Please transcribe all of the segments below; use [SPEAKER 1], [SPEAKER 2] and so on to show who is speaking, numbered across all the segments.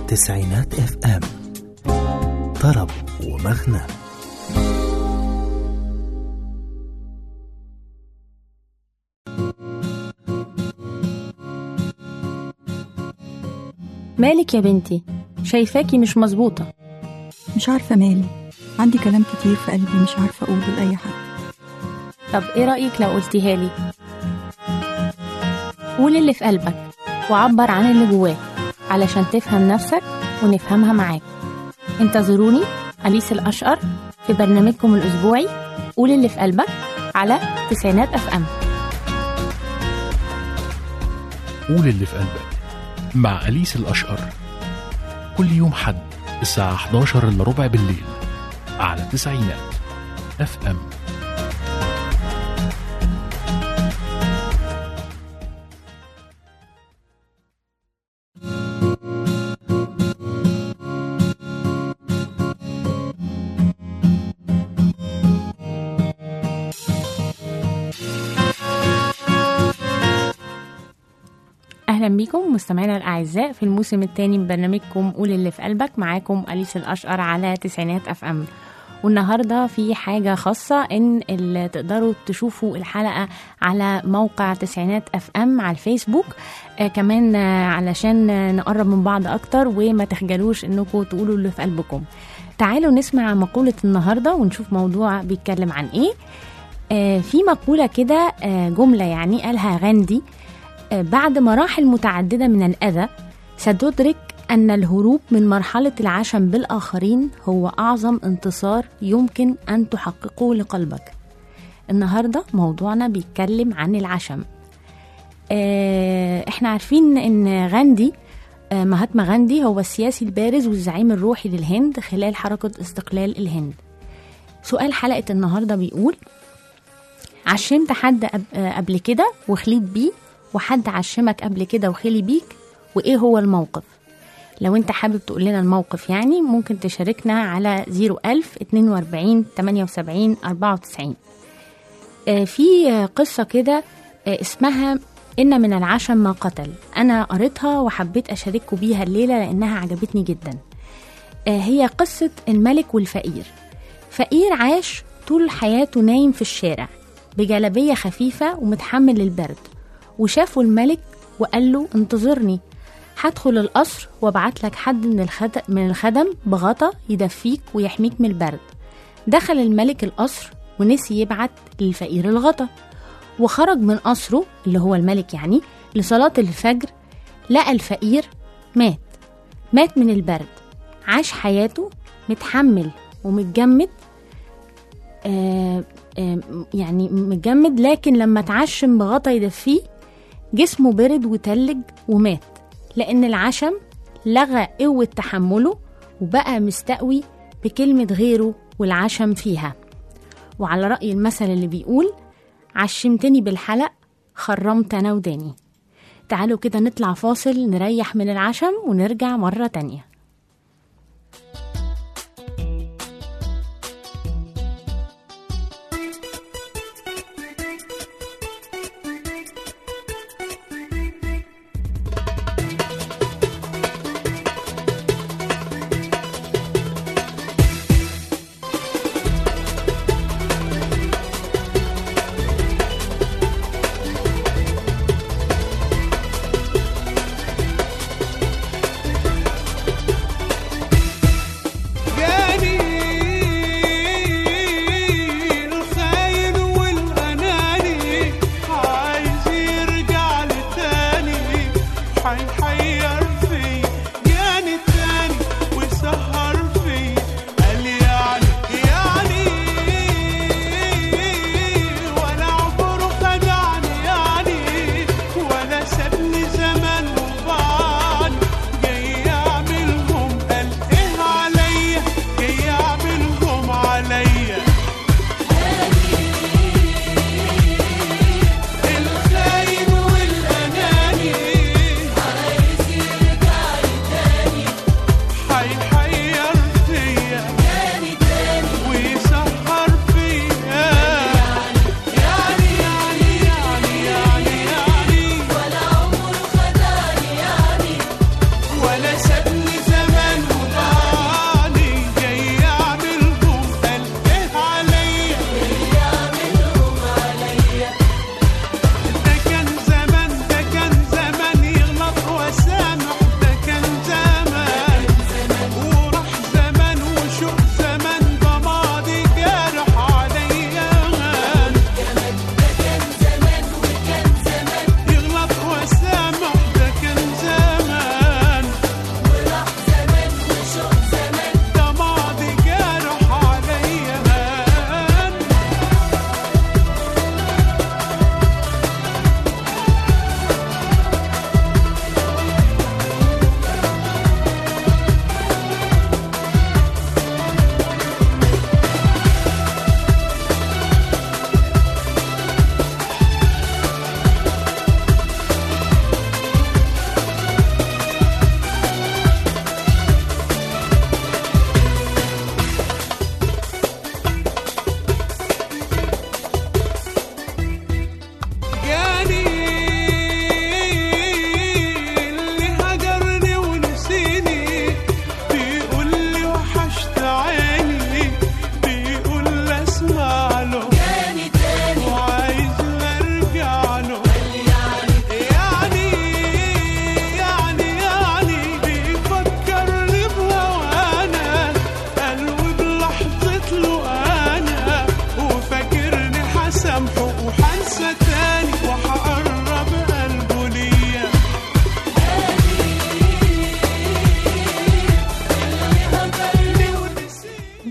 [SPEAKER 1] تسعينات اف ام طرب ومغنى
[SPEAKER 2] مالك يا بنتي شايفاكي مش مظبوطة
[SPEAKER 3] مش عارفة مالي عندي كلام كتير في قلبي مش عارفة أقوله لأي حد
[SPEAKER 2] طب ايه رأيك لو قلتيها لي قول اللي في قلبك وعبر عن اللي جواك علشان تفهم نفسك ونفهمها معاك انتظروني أليس الأشقر في برنامجكم الأسبوعي قول اللي في قلبك على تسعينات أف أم
[SPEAKER 4] قول اللي في قلبك مع أليس الأشقر كل يوم حد الساعة 11 إلا ربع بالليل على تسعينات اف ام
[SPEAKER 2] أهلا بيكم مستمعينا الأعزاء في الموسم الثاني من برنامجكم قول اللي في قلبك معاكم أليس الأشقر على تسعينات أف أم والنهاردة في حاجة خاصة إن اللي تقدروا تشوفوا الحلقة على موقع تسعينات أف أم على الفيسبوك آه كمان آه علشان آه نقرب من بعض أكتر وما تخجلوش إنكم تقولوا اللي في قلبكم تعالوا نسمع مقولة النهاردة ونشوف موضوع بيتكلم عن إيه آه في مقولة كده آه جملة يعني قالها غاندي آه، بعد مراحل متعددة من الأذى ستدرك أن الهروب من مرحلة العشم بالآخرين هو أعظم انتصار يمكن أن تحققه لقلبك النهاردة موضوعنا بيتكلم عن العشم آه، احنا عارفين ان غاندي آه، مهاتما غاندي هو السياسي البارز والزعيم الروحي للهند خلال حركة استقلال الهند سؤال حلقة النهاردة بيقول عشمت حد قب- آه، قبل كده وخليت بيه وحد عشمك قبل كده وخلي بيك وايه هو الموقف لو انت حابب تقول لنا الموقف يعني ممكن تشاركنا على 01000 42 78 94 آه، في آه، قصة كده آه، اسمها إن من العشم ما قتل أنا قريتها وحبيت أشارككم بيها الليلة لأنها عجبتني جدا آه، هي قصة الملك والفقير فقير عاش طول حياته نايم في الشارع بجلبية خفيفة ومتحمل البرد وشافه الملك وقال له انتظرني هدخل القصر وابعت لك حد من الخد... من الخدم بغطا يدفيك ويحميك من البرد دخل الملك القصر ونسي يبعت للفقير الغطا وخرج من قصره اللي هو الملك يعني لصلاة الفجر لقى الفقير مات مات من البرد عاش حياته متحمل ومتجمد آه آه يعني متجمد لكن لما اتعشم بغطا يدفيه جسمه برد وتلج ومات لأن العشم لغى قوة تحمله وبقى مستقوي بكلمة غيره والعشم فيها وعلى رأي المثل اللي بيقول عشمتني بالحلق خرمت أنا وداني تعالوا كده نطلع فاصل نريح من العشم ونرجع مرة تانية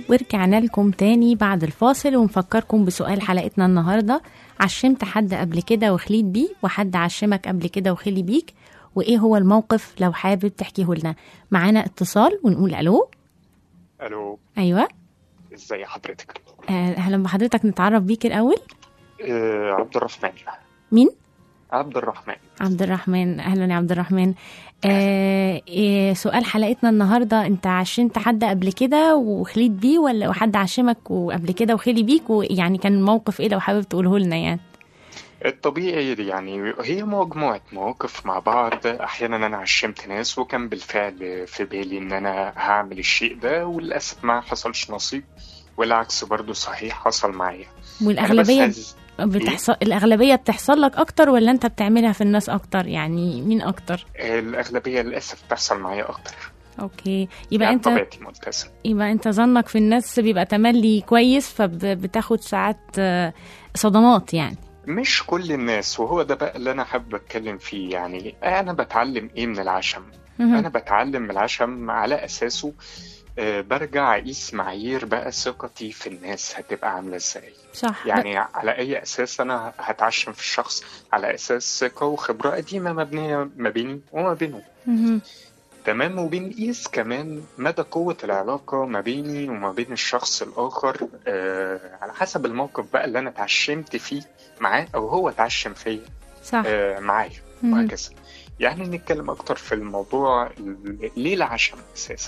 [SPEAKER 2] ورجعنا لكم تاني بعد الفاصل ونفكركم بسؤال حلقتنا النهاردة عشمت حد قبل كده وخليت بيه وحد عشمك قبل كده وخلي بيك وإيه هو الموقف لو حابب تحكيه لنا معانا اتصال ونقول ألو
[SPEAKER 5] الو
[SPEAKER 2] أيوة
[SPEAKER 5] ازي حضرتك
[SPEAKER 2] آه، أهلا بحضرتك نتعرف بيك الأول
[SPEAKER 5] آه عبد الرحمن
[SPEAKER 2] مين؟
[SPEAKER 5] عبد الرحمن
[SPEAKER 2] عبد الرحمن أهلا يا عبد الرحمن آه إيه سؤال حلقتنا النهاردة أنت عشمت حد قبل كده وخليت بيه ولا حد عشمك قبل كده وخلي بيك ويعني كان الموقف إيه لو حابب تقوله لنا يعني
[SPEAKER 5] الطبيعي يعني هي مجموعة مواقف مع بعض أحيانا أنا عشمت ناس وكان بالفعل في بالي إن أنا هعمل الشيء ده وللأسف ما حصلش نصيب والعكس برضو صحيح حصل معايا أنا بس
[SPEAKER 2] والأغلبية
[SPEAKER 5] عايز-
[SPEAKER 2] بتحصل الأغلبية بتحصل لك أكتر ولا أنت بتعملها في الناس أكتر يعني مين أكتر
[SPEAKER 5] الأغلبية للأسف بتحصل معايا أكتر
[SPEAKER 2] أوكي يبقى
[SPEAKER 5] يعني
[SPEAKER 2] أنت
[SPEAKER 5] طبيعتي ملتزم
[SPEAKER 2] يبقى أنت ظنك في الناس بيبقى تملي كويس فبتاخد ساعات آه، صدمات يعني
[SPEAKER 5] مش كل الناس وهو ده بقى اللي أنا حابب أتكلم فيه يعني أنا بتعلم إيه من العشم
[SPEAKER 2] مهم.
[SPEAKER 5] أنا بتعلم من العشم على أساسه آه، برجع أقيس معايير بقى ثقتي في الناس هتبقى عاملة إزاي
[SPEAKER 2] صح
[SPEAKER 5] يعني على أي أساس أنا هتعشم في الشخص على أساس ثقة وخبرة قديمة مبنية ما بيني وما بينه
[SPEAKER 2] مهم.
[SPEAKER 5] تمام وبنقيس كمان مدى قوة العلاقة ما بيني وما بين الشخص الآخر آه على حسب الموقف بقى اللي أنا اتعشمت فيه معاه أو هو اتعشم فيا
[SPEAKER 2] صح
[SPEAKER 5] آه معايا
[SPEAKER 2] مهم.
[SPEAKER 5] وهكذا يعني نتكلم أكتر في الموضوع ال- ليه العشم أساسا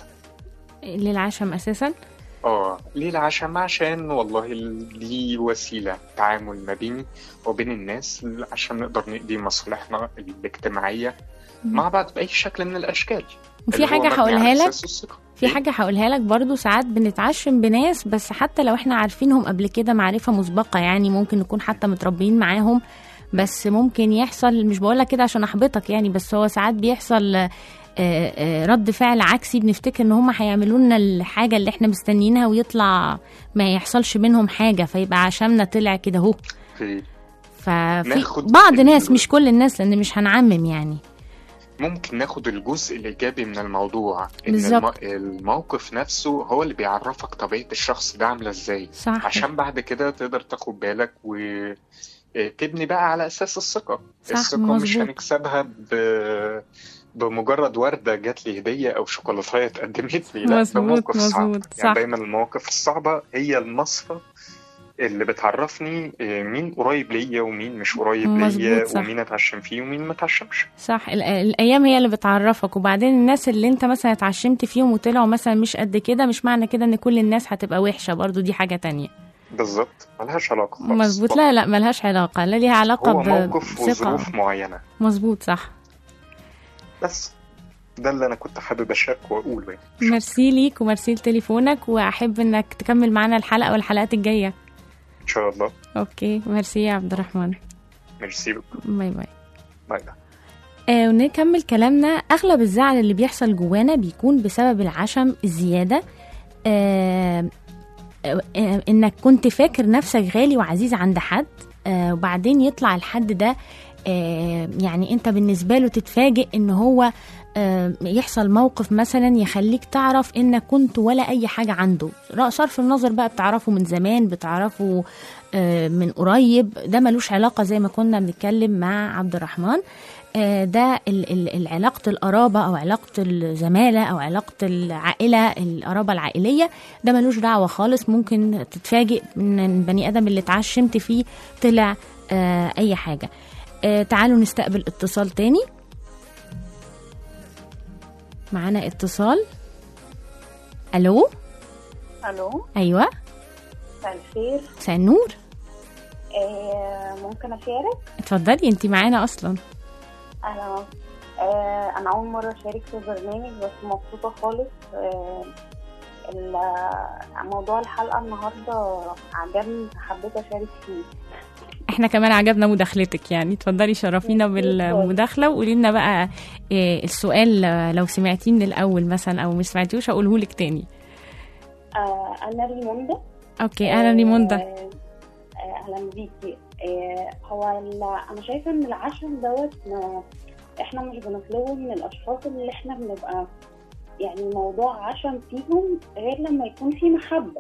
[SPEAKER 2] للعشم أساسا
[SPEAKER 5] اه ليه العشم عشان والله ال- دي وسيلة تعامل ما بيني وبين الناس عشان نقدر نقضي مصالحنا الاجتماعية مع بعض بأي شكل من الأشكال
[SPEAKER 2] وفي
[SPEAKER 5] اللي هو
[SPEAKER 2] حاجة
[SPEAKER 5] مبني
[SPEAKER 2] هقولها
[SPEAKER 5] على
[SPEAKER 2] لك
[SPEAKER 5] أساس الثقة.
[SPEAKER 2] في
[SPEAKER 5] إيه؟
[SPEAKER 2] حاجة هقولها لك برضو ساعات بنتعشم بناس بس حتى لو احنا عارفينهم قبل كده معرفة مسبقة يعني ممكن نكون حتى متربيين معاهم بس ممكن يحصل مش بقولك كده عشان احبطك يعني بس هو ساعات بيحصل آه، آه، رد فعل عكسي بنفتكر ان هم هيعملوا لنا الحاجة اللي احنا مستنيينها ويطلع ما يحصلش منهم حاجة فيبقى عشمنا طلع كده اهو
[SPEAKER 5] في
[SPEAKER 2] ففي
[SPEAKER 5] ناخد
[SPEAKER 2] بعض
[SPEAKER 5] ال-
[SPEAKER 2] ناس مش كل الناس لان مش هنعمم يعني
[SPEAKER 5] ممكن ناخد الجزء الإيجابي من الموضوع إن
[SPEAKER 2] بالظبط.
[SPEAKER 5] الم... الموقف نفسه هو اللي بيعرفك طبيعة الشخص ده عاملة إزاي
[SPEAKER 2] صح
[SPEAKER 5] عشان بعد كده تقدر تاخد بالك وتبني بقى على أساس الثقة
[SPEAKER 2] صح،
[SPEAKER 5] الثقة مش
[SPEAKER 2] مظبوط.
[SPEAKER 5] هنكسبها ب... بمجرد وردة جات لي هدية أو شوكولاتاية اتقدمت لي لا ده
[SPEAKER 2] مظبوط،
[SPEAKER 5] موقف صعب
[SPEAKER 2] مظبوط، صح.
[SPEAKER 5] يعني دايما المواقف الصعبة هي المصفى اللي بتعرفني آه، مين قريب ليا ومين مش قريب
[SPEAKER 2] مظبوط،
[SPEAKER 5] ليا
[SPEAKER 2] صح.
[SPEAKER 5] ومين اتعشم فيه ومين ما اتعشمش
[SPEAKER 2] صح ال- الايام هي اللي بتعرفك وبعدين الناس اللي انت مثلا اتعشمت فيهم وطلعوا مثلا مش قد كده مش معنى كده ان كل الناس هتبقى وحشه برضو دي حاجه تانية
[SPEAKER 5] بالظبط ملهاش علاقة خالص
[SPEAKER 2] مظبوط لا لا ملهاش علاقه لا ليها علاقه
[SPEAKER 5] هو
[SPEAKER 2] ب-
[SPEAKER 5] موقف
[SPEAKER 2] بثقه
[SPEAKER 5] وظروف معينة
[SPEAKER 2] مظبوط صح
[SPEAKER 5] بس ده اللي أنا كنت حابب أشاركه وأقوله يعني
[SPEAKER 2] ميرسي ليك وميرسي لتليفونك واحب انك تكمل معانا الحلقه والحلقات الجايه
[SPEAKER 5] إن شاء الله
[SPEAKER 2] اوكي ميرسي يا عبد الرحمن
[SPEAKER 5] ميرسي بك
[SPEAKER 2] باي باي
[SPEAKER 5] باي باي
[SPEAKER 2] آه ونكمل كلامنا اغلب الزعل اللي بيحصل جوانا بيكون بسبب العشم الزياده آه آه آه انك كنت فاكر نفسك غالي وعزيز عند حد آه وبعدين يطلع الحد ده آه يعني انت بالنسبه له تتفاجئ ان هو آه يحصل موقف مثلا يخليك تعرف انك كنت ولا اي حاجه عنده صرف النظر بقى بتعرفه من زمان بتعرفه آه من قريب ده ملوش علاقه زي ما كنا بنتكلم مع عبد الرحمن آه، ده ال- ال- ال- علاقة القرابة أو علاقة الزمالة أو علاقة العائلة القرابة العائلية ده ملوش دعوة خالص ممكن تتفاجئ من البني آدم اللي اتعشمت فيه طلع آه، أي حاجة آه، تعالوا نستقبل اتصال تاني معانا اتصال ألو
[SPEAKER 6] الو
[SPEAKER 2] أيوة
[SPEAKER 6] مساء الخير
[SPEAKER 2] مساء النور
[SPEAKER 6] آه ممكن اشارك
[SPEAKER 2] اتفضلي انت معانا أصلا
[SPEAKER 6] انا آه انا اول مره اشارك في البرنامج بس مبسوطه خالص آه ال- موضوع الحلقه النهارده عجبني حبيت اشارك فيه
[SPEAKER 2] احنا كمان عجبنا مداخلتك يعني اتفضلي شرفينا بالمداخله وقولي لنا بقى إيه السؤال لو سمعتيه من الاول مثلا او مش سمعتيهوش اقوله لك تاني
[SPEAKER 6] آه انا ريموندا
[SPEAKER 2] اوكي اهلا ريموندا
[SPEAKER 6] آه آه، اهلا بيكي آه هو ال- انا شايفه ان العشم دوت ما احنا مش بنطلبه من الاشخاص اللي احنا بنبقى يعني موضوع عشم فيهم غير لما يكون في محبة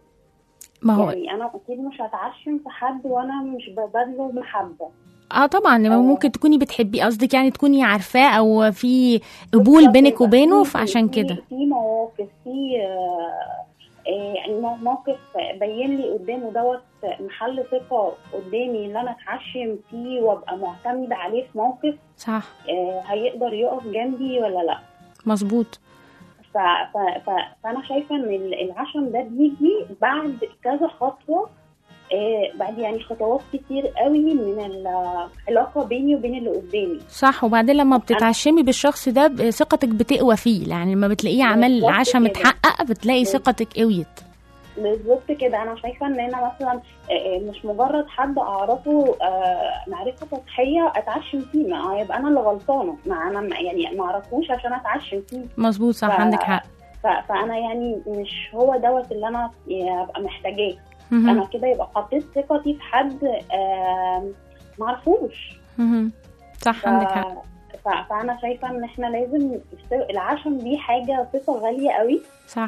[SPEAKER 2] ما هو
[SPEAKER 6] يعني أنا أكيد مش هتعشم في حد وأنا مش ببادله محبة
[SPEAKER 2] اه طبعا لما
[SPEAKER 6] آه.
[SPEAKER 2] ممكن تكوني بتحبيه قصدك يعني تكوني عارفاه او في قبول
[SPEAKER 6] بالظبط،
[SPEAKER 2] بينك
[SPEAKER 6] يبقى
[SPEAKER 2] وبينه
[SPEAKER 6] في-
[SPEAKER 2] فعشان
[SPEAKER 6] في-
[SPEAKER 2] كده
[SPEAKER 6] في مواقف في آه، آه، يعني مو- موقف بين لي قدامه دوت محل ثقة قدامي ان انا اتعشم فيه وابقى معتمدة عليه في موقف
[SPEAKER 2] صح
[SPEAKER 6] آه، هيقدر يقف جنبي ولا لا
[SPEAKER 2] مظبوط
[SPEAKER 6] ف... ف... ف... فانا شايفه ان ال- العشم ده بيجي بعد كذا خطوه آه بعد يعني خطوات كتير قوي من العلاقه بيني وبين اللي قدامي
[SPEAKER 2] صح وبعدين لما بتتعشمي بالشخص ده ب- ثقتك بتقوى فيه يعني لما بتلاقيه عمل
[SPEAKER 6] بالظبط
[SPEAKER 2] عشم
[SPEAKER 6] كده.
[SPEAKER 2] اتحقق بتلاقي
[SPEAKER 6] بالظبط.
[SPEAKER 2] ثقتك قويت
[SPEAKER 6] بالظبط كده انا شايفه ان انا مثلا آه، آه، مش مجرد حد اعرفه آه، معرفه سطحيه اتعشم فيه ما يبقى انا اللي غلطانه ما انا ما- يعني ما اعرفوش عشان اتعشم فيه
[SPEAKER 2] مظبوط صح
[SPEAKER 6] ف-
[SPEAKER 2] عندك حق
[SPEAKER 6] ف- فانا يعني مش هو دوت اللي انا ابقى محتاجاه
[SPEAKER 2] مهم.
[SPEAKER 6] انا كده يبقى حطيت ثقتي في حد آم، معرفوش
[SPEAKER 2] مهم. صح
[SPEAKER 6] ف-
[SPEAKER 2] عندك حق
[SPEAKER 6] ف- فانا شايفه ان احنا لازم الث- العشم دي حاجه ثقه غاليه قوي
[SPEAKER 2] صح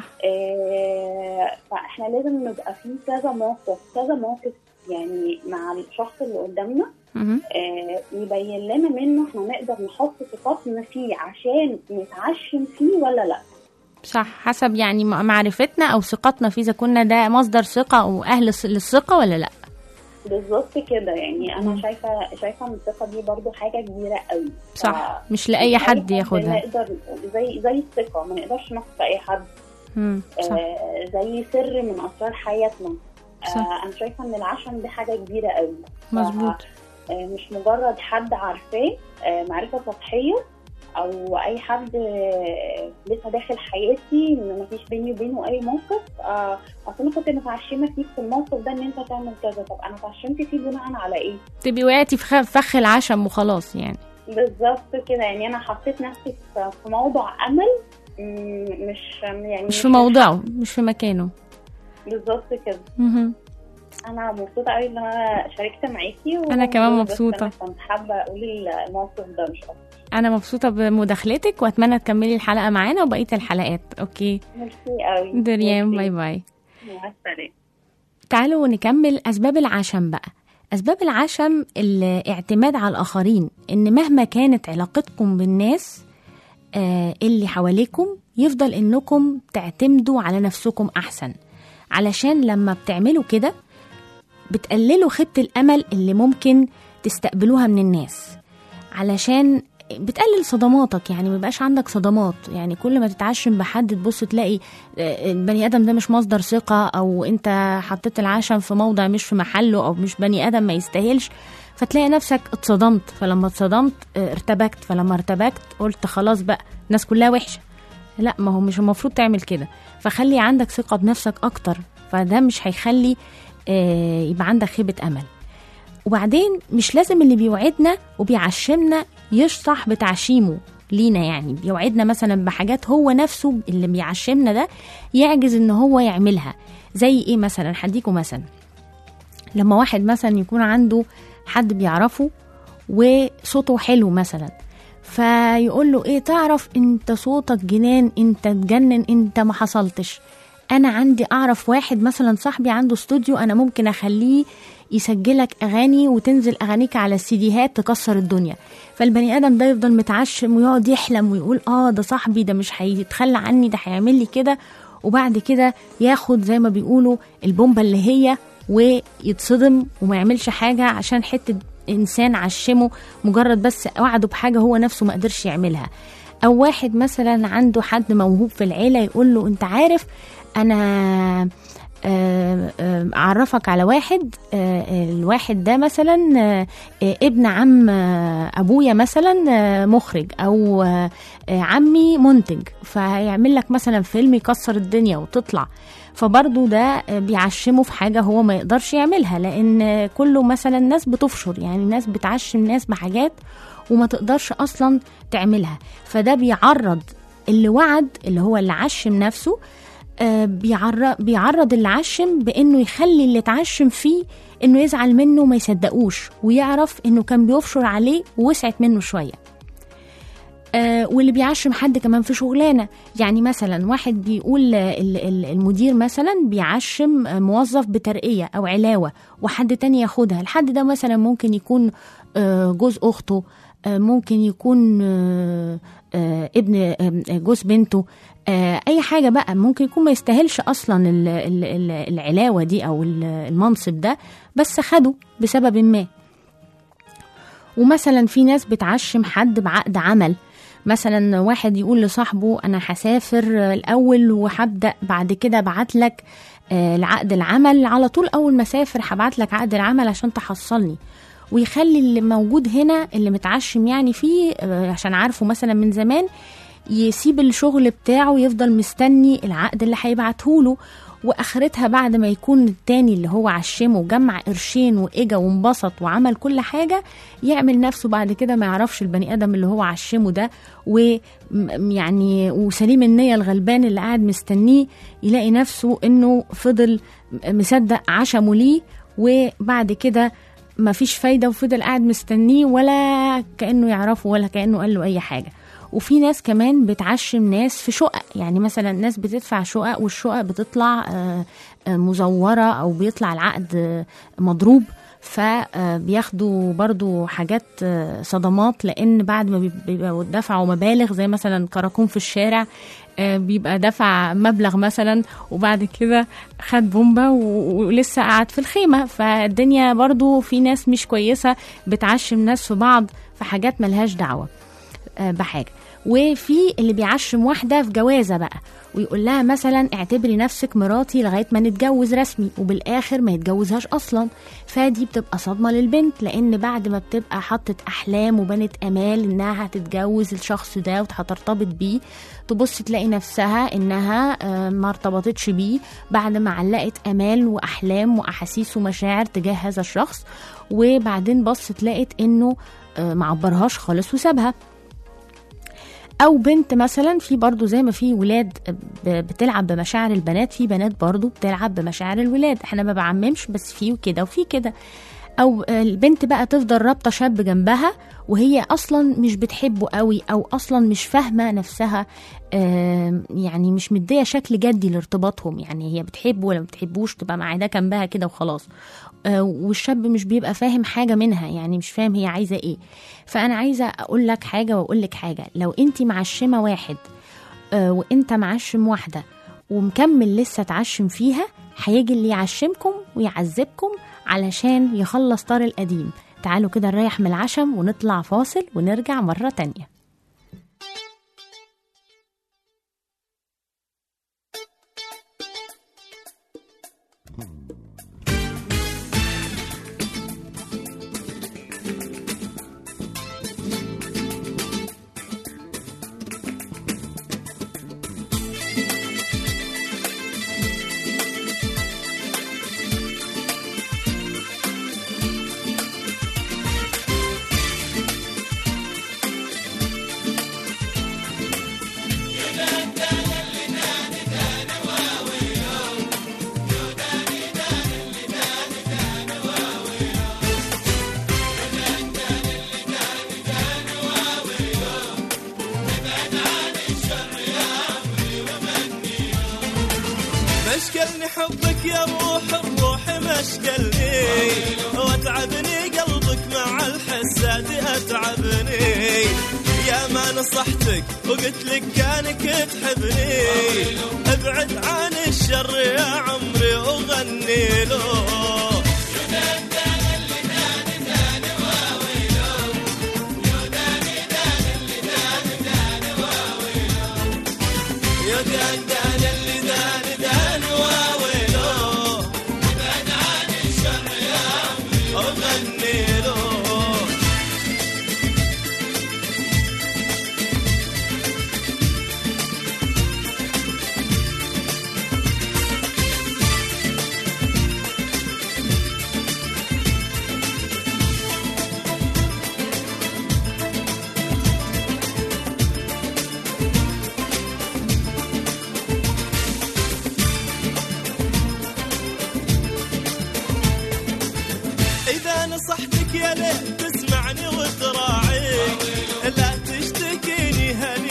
[SPEAKER 6] آه، فاحنا لازم نبقى في كذا موقف كذا موقف يعني مع الشخص اللي قدامنا
[SPEAKER 2] مهم.
[SPEAKER 6] آه، يبين لنا منه احنا نقدر نحط ثقتنا فيه عشان نتعشم فيه ولا لا
[SPEAKER 2] صح حسب يعني م- معرفتنا او ثقتنا فيه اذا كنا ده مصدر ثقه او اهل الث- للثقه ولا لا
[SPEAKER 6] بالظبط كده يعني
[SPEAKER 2] مم.
[SPEAKER 6] انا شايفه شايفه ان الثقه دي برضو حاجه كبيره قوي
[SPEAKER 2] صح
[SPEAKER 6] ف-
[SPEAKER 2] مش لاي حد ياخدها
[SPEAKER 6] نقدر زي زي الثقه ما نقدرش نثق في اي حد
[SPEAKER 2] مم. صح
[SPEAKER 6] آه زي سر من اسرار حياتنا
[SPEAKER 2] صح.
[SPEAKER 6] آه انا شايفه ان العشم دي حاجه كبيره قوي
[SPEAKER 2] مظبوط
[SPEAKER 6] آه مش مجرد حد عارفاه آه معرفه سطحيه او اي حد آه لسه داخل حياتي ما فيش بيني وبينه اي موقف آه اصل انا كنت متعشمه فيك في الموقف ده ان انت تعمل كذا طب انا اتعشمت فيه بناء على ايه
[SPEAKER 2] تبقي وقعتي في خ- فخ العشم وخلاص يعني
[SPEAKER 6] بالظبط كده يعني انا حطيت نفسي في في موضع امل مم، مش يعني
[SPEAKER 2] مش في موضعه مش في مكانه
[SPEAKER 6] بالظبط كده
[SPEAKER 2] مهم.
[SPEAKER 6] انا مبسوطه قوي ان انا شاركت معاكي و-
[SPEAKER 2] أنا كمان
[SPEAKER 6] بس
[SPEAKER 2] مبسوطة.
[SPEAKER 6] أنا كنت حابه اقول الموقف ده مش اكتر
[SPEAKER 2] انا مبسوطه بمداخلتك واتمنى تكملي الحلقه معانا وبقيه الحلقات اوكي
[SPEAKER 6] ميرسي قوي
[SPEAKER 2] دريان
[SPEAKER 6] ميرسي.
[SPEAKER 2] باي باي
[SPEAKER 6] مع السلامه
[SPEAKER 2] تعالوا نكمل أسباب العشم بقى أسباب العشم الاعتماد على الآخرين إن مهما كانت علاقتكم بالناس آه، اللي حواليكم يفضل إنكم تعتمدوا على نفسكم أحسن علشان لما بتعملوا كده بتقللوا خيبة الأمل اللي ممكن تستقبلوها من الناس علشان بتقلل صدماتك يعني ميبقاش عندك صدمات يعني كل ما تتعشم بحد تبص تلاقي آه، البني ادم ده مش مصدر ثقه او انت حطيت العشم في موضع مش في محله او مش بني ادم ما يستاهلش فتلاقي نفسك اتصدمت فلما اتصدمت آه، ارتبكت فلما ارتبكت قلت خلاص بقى الناس كلها وحشه لا ما هو مش المفروض تعمل كده فخلي عندك ثقه بنفسك اكتر فده مش هيخلي آه، يبقى عندك خيبه امل وبعدين مش لازم اللي بيوعدنا وبيعشمنا يشطح بتعشيمه لينا يعني بيوعدنا مثلا بحاجات هو نفسه اللي بيعشمنا ده يعجز ان هو يعملها زي ايه مثلا هديكوا مثلا لما واحد مثلا يكون عنده حد بيعرفه وصوته حلو مثلا فيقول له ايه تعرف انت صوتك جنان انت تجنن انت ما حصلتش انا عندي اعرف واحد مثلا صاحبي عنده استوديو انا ممكن اخليه يسجلك اغاني وتنزل اغانيك على السيديهات تكسر الدنيا فالبني ادم ده يفضل متعشم ويقعد يحلم ويقول اه ده صاحبي ده مش هيتخلى عني ده هيعمل لي كده وبعد كده ياخد زي ما بيقولوا البومبه اللي هي ويتصدم وما يعملش حاجه عشان حته انسان عشمه مجرد بس وعده بحاجه هو نفسه ما قدرش يعملها او واحد مثلا عنده حد موهوب في العيله يقول له انت عارف انا آه، آه، اعرفك على واحد آه، الواحد ده مثلا آه، آه، ابن عم آه، ابويا مثلا آه، مخرج او آه، آه، عمي منتج فهيعمل لك مثلا فيلم يكسر الدنيا وتطلع فبرضه ده آه، بيعشمه في حاجه هو ما يقدرش يعملها لان آه، كله مثلا ناس بتفشر يعني ناس بتعشم ناس بحاجات وما تقدرش اصلا تعملها فده بيعرض اللي وعد اللي هو اللي عشم نفسه آه، بيعرض بيعرض اللي عشم بانه يخلي اللي اتعشم فيه انه يزعل منه وما يصدقوش ويعرف انه كان بيفشر عليه ووسعت منه شويه آه واللي بيعشم حد كمان في شغلانه يعني مثلا واحد بيقول ال- ال- المدير مثلا بيعشم موظف بترقيه او علاوه وحد تاني ياخدها الحد ده مثلا ممكن يكون آه، جوز اخته آه، ممكن يكون آه، آه، ابن آه، جوز بنته آه، اي حاجه بقى ممكن يكون ما يستاهلش اصلا ال- ال- ال- العلاوه دي او ال- المنصب ده بس خده بسبب ما ومثلا في ناس بتعشم حد بعقد عمل مثلا واحد يقول لصاحبه انا هسافر الاول وهبدا بعد كده ابعت لك آه، العقد العمل على طول اول ما اسافر هبعت لك عقد العمل عشان تحصلني ويخلي اللي موجود هنا اللي متعشم يعني فيه آه، عشان عارفه مثلا من زمان يسيب الشغل بتاعه ويفضل مستني العقد اللي هيبعته له واخرتها بعد ما يكون التاني اللي هو عشمه وجمع قرشين واجا وانبسط وعمل كل حاجه يعمل نفسه بعد كده ما يعرفش البني ادم اللي هو عشمه ده ويعني وسليم النيه الغلبان اللي قاعد مستنيه يلاقي نفسه انه فضل مصدق عشمه ليه وبعد كده ما فيش فايده وفضل قاعد مستنيه ولا كانه يعرفه ولا كانه قال له اي حاجه وفي ناس كمان بتعشم ناس في شقق يعني مثلا ناس بتدفع شقق والشقق بتطلع آه، آه، مزورة أو بيطلع العقد آه، مضروب فبياخدوا برضو حاجات آه، صدمات لأن بعد ما بيب- بيبقوا دفعوا مبالغ زي مثلا كراكون في الشارع آه، بيبقى دفع مبلغ مثلا وبعد كده خد بومبا و- ولسه قاعد في الخيمة فالدنيا برضو في ناس مش كويسة بتعشم ناس في بعض في حاجات ملهاش دعوة آه، بحاجه وفي اللي بيعشم واحده في جوازه بقى ويقول لها مثلا اعتبري نفسك مراتي لغايه ما نتجوز رسمي وبالاخر ما يتجوزهاش اصلا فدي بتبقى صدمه للبنت لان بعد ما بتبقى حطت احلام وبنت امال انها هتتجوز الشخص ده وهترتبط بيه تبص تلاقي نفسها انها آه، ما ارتبطتش بيه بعد ما علقت امال واحلام واحاسيس ومشاعر تجاه هذا الشخص وبعدين بصت لقت انه آه، معبرهاش خالص وسابها او بنت مثلا في برضو زي ما في ولاد ب- بتلعب بمشاعر البنات في بنات برضو بتلعب بمشاعر الولاد احنا ما بعممش بس في كده وفي كده او البنت بقى تفضل رابطه شاب جنبها وهي اصلا مش بتحبه قوي او اصلا مش فاهمه نفسها آم، يعني مش مديه شكل جدي لارتباطهم يعني هي بتحبه ولا ما بتحبوش تبقى معاه ده جنبها كده وخلاص آه، والشاب مش بيبقى فاهم حاجه منها يعني مش فاهم هي عايزه ايه فانا عايزه اقول لك حاجه واقول لك حاجه لو انت معشمه واحد آه، وانت معشم واحده ومكمل لسه تعشم فيها هيجي اللي يعشمكم ويعذبكم علشان يخلص طار القديم تعالوا كده نريح من العشم ونطلع فاصل ونرجع مرة تانية
[SPEAKER 7] مشكلني حبك يا روح الروح مشكلني واتعبني قلبك مع الحساد اتعبني يا ما نصحتك وقلت لك كانك تحبني ابعد عن الشر يا عمري وغني له يا دان دان اللي دان دان واويلو ابعد عن الشر يا عمري وغني له إذا نصحتك يا ليت تسمعني وتراعي لا تشتكيني هل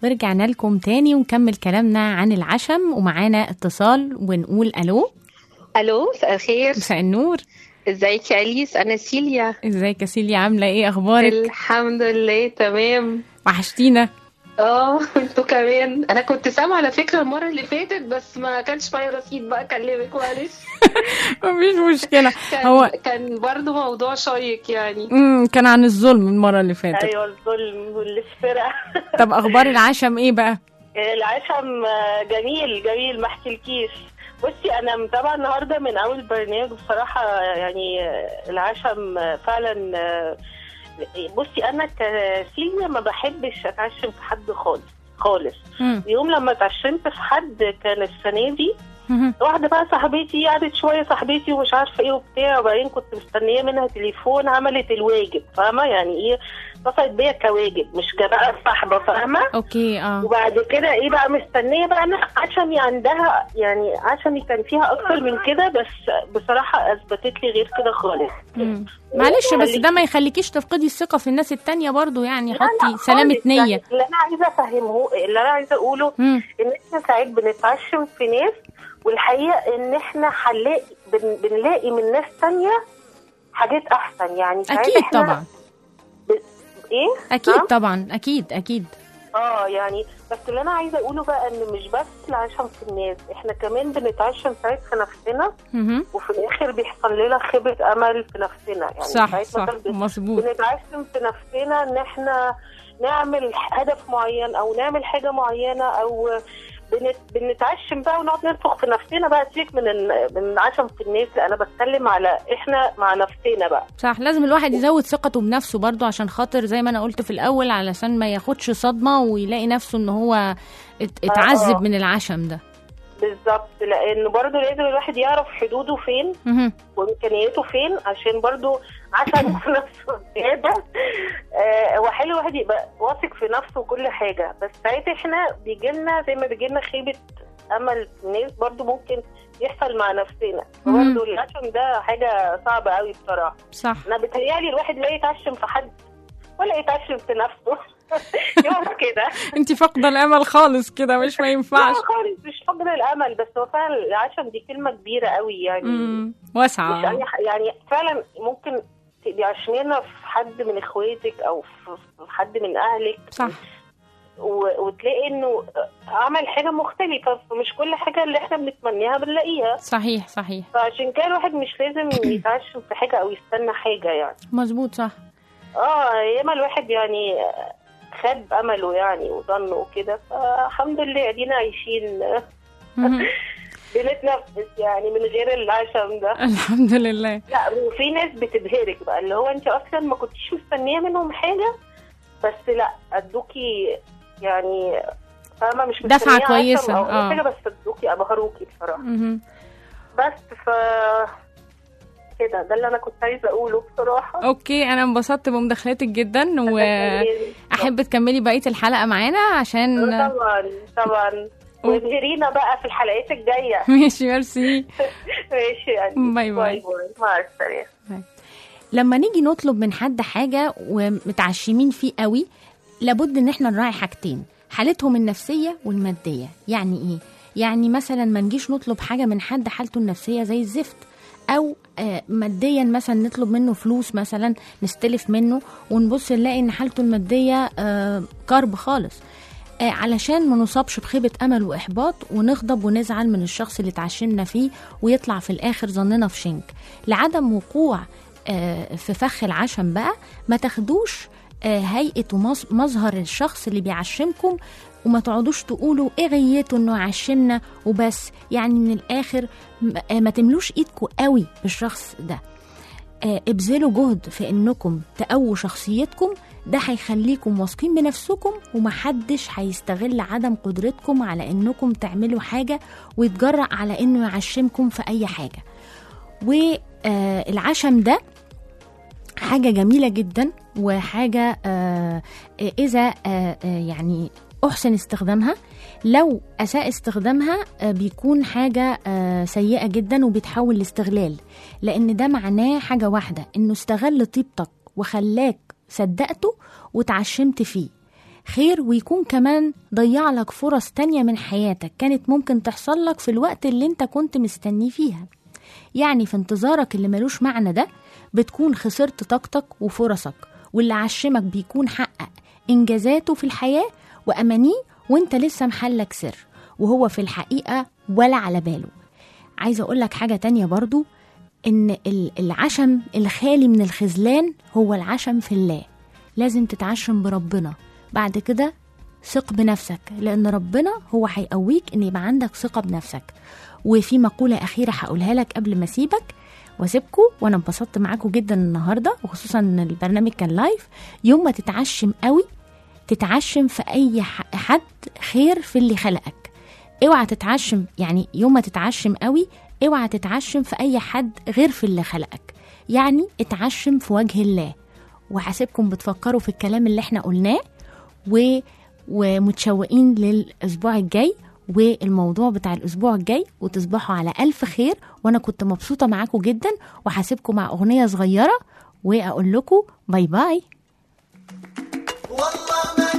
[SPEAKER 2] ورجعنا لكم تاني ونكمل كلامنا عن العشم ومعانا اتصال ونقول الو
[SPEAKER 8] الو مساء الخير
[SPEAKER 2] مساء النور
[SPEAKER 8] ازيك يا اليس انا سيليا
[SPEAKER 2] ازيك يا سيليا عامله ايه اخبارك
[SPEAKER 8] الحمد لله تمام
[SPEAKER 2] وحشتينا
[SPEAKER 8] اه انتوا كمان انا كنت سامعه على فكره المره اللي فاتت بس ما كانش معايا رصيد بقى اكلمك معلش
[SPEAKER 2] مفيش مشكله
[SPEAKER 8] كان
[SPEAKER 2] هو
[SPEAKER 8] كان برضو موضوع شيق يعني
[SPEAKER 2] امم كان عن الظلم المره اللي فاتت
[SPEAKER 9] ايوه الظلم والسرقه
[SPEAKER 2] طب اخبار العشم ايه بقى
[SPEAKER 9] العشم آه، جميل جميل ما احكيلكيش بصي انا متابعه النهارده من اول برنامج بصراحه يعني آه، العشم آه، فعلا آه، بصي انا كسيليا ما بحبش اتعشم في حد خالص خالص
[SPEAKER 2] مم.
[SPEAKER 9] يوم لما اتعشمت في حد كان السنه دي
[SPEAKER 2] مهم.
[SPEAKER 9] واحده بقى صاحبتي قعدت شويه صاحبتي ومش عارفه ايه وبتاع وبعدين كنت مستنيه منها تليفون عملت الواجب فاهمه يعني ايه اتصلت بيا كواجب مش كبقى صاحبه فاهمه
[SPEAKER 2] اوكي اه
[SPEAKER 9] وبعد كده ايه بقى مستنيه بقى انا عشمي عندها يعني عشمي كان فيها اكتر من كده بس بصراحه اثبتت لي غير كده خالص
[SPEAKER 2] مم. معلش بس ده ما يخليكيش تفقدي الثقه في الناس التانية برضو يعني
[SPEAKER 9] لا، لا
[SPEAKER 2] حطي
[SPEAKER 9] خالص.
[SPEAKER 2] سلامه
[SPEAKER 9] يعني
[SPEAKER 2] نيه
[SPEAKER 9] اللي انا عايزه افهمه اللي انا عايزه اقوله
[SPEAKER 2] مم.
[SPEAKER 9] ان احنا ساعات بنتعشم في ناس والحقيقه ان احنا هنلاقي بن بنلاقي من ناس تانية حاجات احسن يعني ساعات
[SPEAKER 2] اكيد
[SPEAKER 9] احنا
[SPEAKER 2] طبعا
[SPEAKER 9] ايه
[SPEAKER 2] اكيد
[SPEAKER 9] نعم؟
[SPEAKER 2] طبعا اكيد اكيد
[SPEAKER 9] اه يعني بس اللي انا عايزه اقوله بقى ان مش بس العشم في الناس احنا كمان بنتعشم ساعات في نفسنا
[SPEAKER 2] مهم.
[SPEAKER 9] وفي الاخر بيحصل لنا خيبه امل في نفسنا يعني
[SPEAKER 2] صح
[SPEAKER 9] ساعات
[SPEAKER 2] صح
[SPEAKER 9] مثلا بن-
[SPEAKER 2] مظبوط
[SPEAKER 9] بنتعشم في نفسنا ان احنا نعمل هدف معين او نعمل حاجه معينه او بنت... بنتعشم بقى ونقعد ننفخ في نفسنا بقى سيبك من ال... من العشم في الناس لا انا بتكلم على احنا مع نفسنا بقى
[SPEAKER 2] صح لازم الواحد يزود ثقته بنفسه برضو عشان خاطر زي ما انا قلت في الاول علشان ما ياخدش صدمه ويلاقي نفسه ان هو ات- اتعذب
[SPEAKER 9] آه.
[SPEAKER 2] من العشم ده
[SPEAKER 9] بالظبط لان برضه لازم الواحد يعرف حدوده فين
[SPEAKER 2] مهم.
[SPEAKER 9] وامكانياته فين عشان برضو عشان في نفسه زياده آه، هو حلو الواحد يبقى واثق في نفسه وكل حاجه بس ساعات احنا بيجي لنا زي ما بيجي لنا خيبه امل في الناس برضو ممكن يحصل مع نفسنا
[SPEAKER 2] مهم.
[SPEAKER 9] برضو العشم ده حاجه صعبه قوي بصراحه
[SPEAKER 2] صح
[SPEAKER 9] انا بيتهيألي الواحد لا يتعشم في حد ولا يتعشم في نفسه يقعد كده
[SPEAKER 2] انت فاقده الامل خالص كده مش ما
[SPEAKER 9] لا
[SPEAKER 2] ينفعش
[SPEAKER 9] خالص مش فقد الامل بس هو فعلا العشم دي كلمه كبيره قوي يعني
[SPEAKER 2] مم.
[SPEAKER 9] مش
[SPEAKER 2] واسعه
[SPEAKER 9] أي ح- يعني فعلا ممكن تبقي عشمانة في حد من اخواتك او في في حد من اهلك
[SPEAKER 2] صح
[SPEAKER 9] و- وتلاقي انه عمل حاجه مختلفه فمش كل حاجه اللي احنا بنتمناها بنلاقيها
[SPEAKER 2] صحيح صحيح
[SPEAKER 9] فعشان كده الواحد مش لازم يتعشم في حاجه او يستنى حاجه يعني
[SPEAKER 2] مظبوط صح
[SPEAKER 9] اه ياما الواحد يعني خد امله يعني وظنه وكده فالحمد لله ادينا عايشين
[SPEAKER 2] مهم.
[SPEAKER 9] بنتنفس يعني من غير العشم ده
[SPEAKER 2] الحمد لله
[SPEAKER 9] لا وفي ناس بتبهرك بقى اللي هو انت اصلا ما كنتيش مستنيه منهم حاجه بس لا ادوكي يعني فاهمه مش
[SPEAKER 2] دفعة
[SPEAKER 9] مستنية عشم
[SPEAKER 2] كويسة،
[SPEAKER 9] او أي
[SPEAKER 2] آه.
[SPEAKER 9] حاجه بس ادوكي ابهروكي بصراحه
[SPEAKER 2] مهم.
[SPEAKER 9] بس ف كده ده اللي انا كنت عايزه اقوله بصراحه
[SPEAKER 2] اوكي انا انبسطت بمداخلتك جدا واحب تكملي بقيه الحلقه معانا عشان
[SPEAKER 9] طبعا طبعا وابهرينا بقى في الحلقات الجايه
[SPEAKER 2] ماشي ميرسي
[SPEAKER 9] ماشي يعني
[SPEAKER 2] باي باي.
[SPEAKER 9] باي باي مع السلامه
[SPEAKER 2] لما نيجي نطلب من حد حاجة ومتعشمين فيه قوي لابد ان احنا نراعي حاجتين حالتهم النفسية والمادية يعني ايه؟ يعني مثلا ما نجيش نطلب حاجة من حد حالته النفسية زي الزفت او آه، ماديا مثلا نطلب منه فلوس مثلا نستلف منه ونبص نلاقي ان حالته المادية آه، كرب خالص آه، علشان ما نصابش بخيبة أمل وإحباط ونغضب ونزعل من الشخص اللي اتعشمنا فيه ويطلع في الآخر ظننا في شنك لعدم وقوع آه، في فخ العشم بقى ما تاخدوش آه، هيئة ومظهر الشخص اللي بيعشمكم وما تقعدوش تقولوا ايه غيته انه يعشمنا وبس يعني من الاخر م- آه، ما تملوش ايدكم قوي بالشخص ده آه، ابذلوا جهد في انكم تقووا شخصيتكم ده هيخليكم واثقين بنفسكم ومحدش هيستغل عدم قدرتكم على انكم تعملوا حاجة ويتجرأ على انه يعشمكم في اي حاجة والعشم ده حاجة جميلة جدا وحاجة آه، إذا آه، آه، يعني أحسن استخدامها لو أساء استخدامها آه، بيكون حاجة آه، سيئة جدا وبيتحول لاستغلال لأن ده معناه حاجة واحدة إنه استغل طيبتك وخلاك صدقته وتعشمت فيه خير ويكون كمان ضيع لك فرص تانية من حياتك كانت ممكن تحصل لك في الوقت اللي انت كنت مستني فيها يعني في انتظارك اللي ملوش معنى ده بتكون خسرت طاقتك وفرصك واللي عشمك بيكون حقق إنجازاته في الحياة وأمانيه وانت لسه محلك سر وهو في الحقيقة ولا على باله عايزة أقول لك حاجة تانية برضو إن ال- العشم الخالي من الخذلان هو العشم في الله لازم تتعشم بربنا بعد كده ثق بنفسك لأن ربنا هو هيقويك إن يبقى عندك ثقة بنفسك وفي مقولة أخيرة هقولها لك قبل ما أسيبك واسيبكم وانا انبسطت معاكم جدا النهارده وخصوصا ان البرنامج كان لايف يوم ما تتعشم قوي تتعشم في اي ح- حد خير في اللي خلقك اوعى تتعشم يعني يوم ما تتعشم قوي اوعى تتعشم في اي حد غير في اللي خلقك يعني اتعشم في وجه الله وحاسبكم بتفكروا في الكلام اللي احنا قلناه و... ومتشوقين للاسبوع الجاي والموضوع بتاع الاسبوع الجاي وتصبحوا على الف خير وانا كنت مبسوطه معاكم جدا وهسيبكم مع اغنيه صغيره واقول لكم باي باي
[SPEAKER 7] والله ما